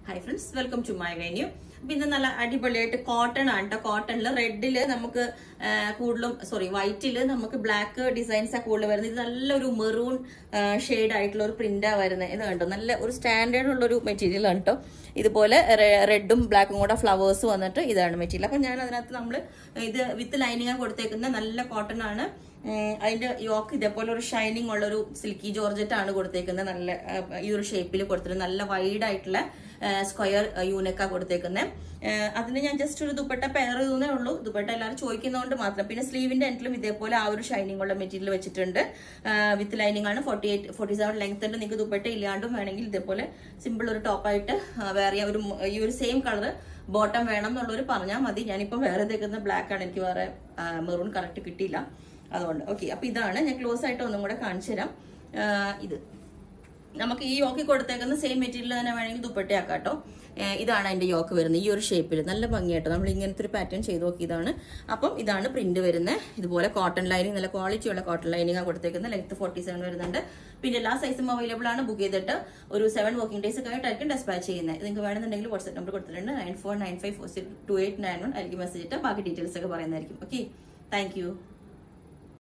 hi friends welcome to my venue അപ്പൊ ഇന്ന് നല്ല അടിപൊളിയായിട്ട് കോട്ടൺ ആണ് കേട്ടോ കോട്ടണിൽ റെഡില് നമുക്ക് ആ, കൂടുതലും സോറി വൈറ്റില് നമുക്ക് ബ്ലാക്ക് ഡിസൈൻസ് ആ കൂടുതൽ വരുന്നത് ഇത് നല്ലൊരു മെറൂൺ ഷെയ്ഡ് ആയിട്ടുള്ള ഒരു പ്രിന്റാ വരുന്നത് ഇത് കണ്ടോ നല്ല ഒരു സ്റ്റാൻഡേർഡ് ഉള്ള ഒരു മെറ്റീരിയൽ ആണ് കേട്ടോ ഇതുപോലെ റെഡും ബ്ലാക്കും കൂടെ ഫ്ലവേഴ്സ് വന്നിട്ട് ഇതാണ് മെറ്റീരിയൽ അപ്പൊ ഞാൻ അതിനകത്ത് നമ്മൾ ഇത് വിത്ത് ലൈനിങ് കൊടുത്തേക്കുന്ന നല്ല കോട്ടൺ ആണ് ഉം, അതിന്റെ യോക്ക് ഇതേപോലെ ഒരു ഷൈനിങ് ഉള്ള ഒരു സിൽക്കി ജോർജറ്റ് ആണ് കൊടുത്തേക്കുന്നത് നല്ല ആ, ഈ ഒരു ഷേപ്പിൽ കൊടുത്തിട്ട് നല്ല വൈഡ് ആയിട്ടുള്ള സ്ക്വയർ യൂണിക്കാ കൊടുത്തേക്കുന്നത് അതിന് ഞാൻ ജസ്റ്റ് ഒരു ദുപ്പട്ട പെയർ ചെയ്തേ ഉള്ളൂ ദുപ്പട്ട എല്ലാവരും ചോദിക്കുന്നതുകൊണ്ട് മാത്രം പിന്നെ സ്ലീവിന്റെ എൻഡിലും ഇതേപോലെ ആ ഒരു ഷൈനിങ് ഉള്ള മെറ്റീരിയൽ വെച്ചിട്ടുണ്ട് വിത്ത് ലൈനിങ് ആണ് forty eight forty seven length ഉണ്ട് നിങ്ങൾക്ക് ദുപ്പട്ട ഇല്ലാണ്ടും വേണമെങ്കിൽ ഇതേപോലെ സിമ്പിൾ ഒരു ടോപ്പായിട്ട് വേറെ ഒരു മ- ഈ ഒരു സെയിം കളർ ബോട്ടം വേണം എന്നുള്ളവർ പറഞ്ഞാൽ മതി ഞാനിപ്പം വേറെ തേക്കുന്ന ബ്ലാക്ക് ആണ് എനിക്ക് വേറെ മെറൂൺ കറക്റ്റ് കിട്ടിയില്ല അതുകൊണ്ട് ഓക്കെ അപ്പൊ ഇതാണ് ഞാൻ ക്ലോസ് ആയിട്ട് ഒന്നും കൂടെ കാണിച്ചു തരാം ആ, ഇത് നമുക്ക് ഈ യോക്ക് കൊടുത്തേക്കുന്ന സെയിം മെറ്റീരിയൽ തന്നെ വേണമെങ്കിൽ ദുപ്പട്ടയാക്കാം കേട്ടോ ഏഹ് ഇതാണ് അതിന്റെ യോക്ക് വരുന്നത് ഈ ഒരു ഷേപ്പിൽ നല്ല ഭംഗിയായിട്ട് നമ്മൾ ഇങ്ങനത്തെ ഒരു പാറ്റേൺ ചെയ്ത് നോക്കി ഇതാണ് അപ്പം ഇതാണ് പ്രിന്റ് വരുന്നത് ഇതുപോലെ കോട്ടൺ ലൈനിങ് നല്ല ക്വാളിറ്റി ഉള്ള കോട്ടൺ ലൈനിങ് കൊടുത്തേക്കുന്നത് ലെങ്ത് ഫോർട്ടി സെവൻ വരുന്നുണ്ട് പിന്നെ എല്ലാ സൈസും അവൈലബിൾ ആണ് ബുക്ക് ചെയ്തിട്ട് ഒരു സെവൻ വർക്കിംഗ് ഡേയ്സ് കഴിഞ്ഞിട്ടായിരിക്കും ഡെസ്പാച്ച് ചെയ്യുന്നത് നിങ്ങൾക്ക് വേണമെന്നുണ്ടെങ്കിൽ വാട്സ്ആപ്പ് നമ്പർ കൊടുത്തിട്ടുണ്ട് nine four nine five four six two eight nine one അതിലേക്ക് മെസ്സേജ് ഇട്ട് ബാക്കി ഡീറ്റെയിൽസ് ഒക്കെ പറയുന്നതായിരിക്കും ഓക്കെ താങ്ക് യു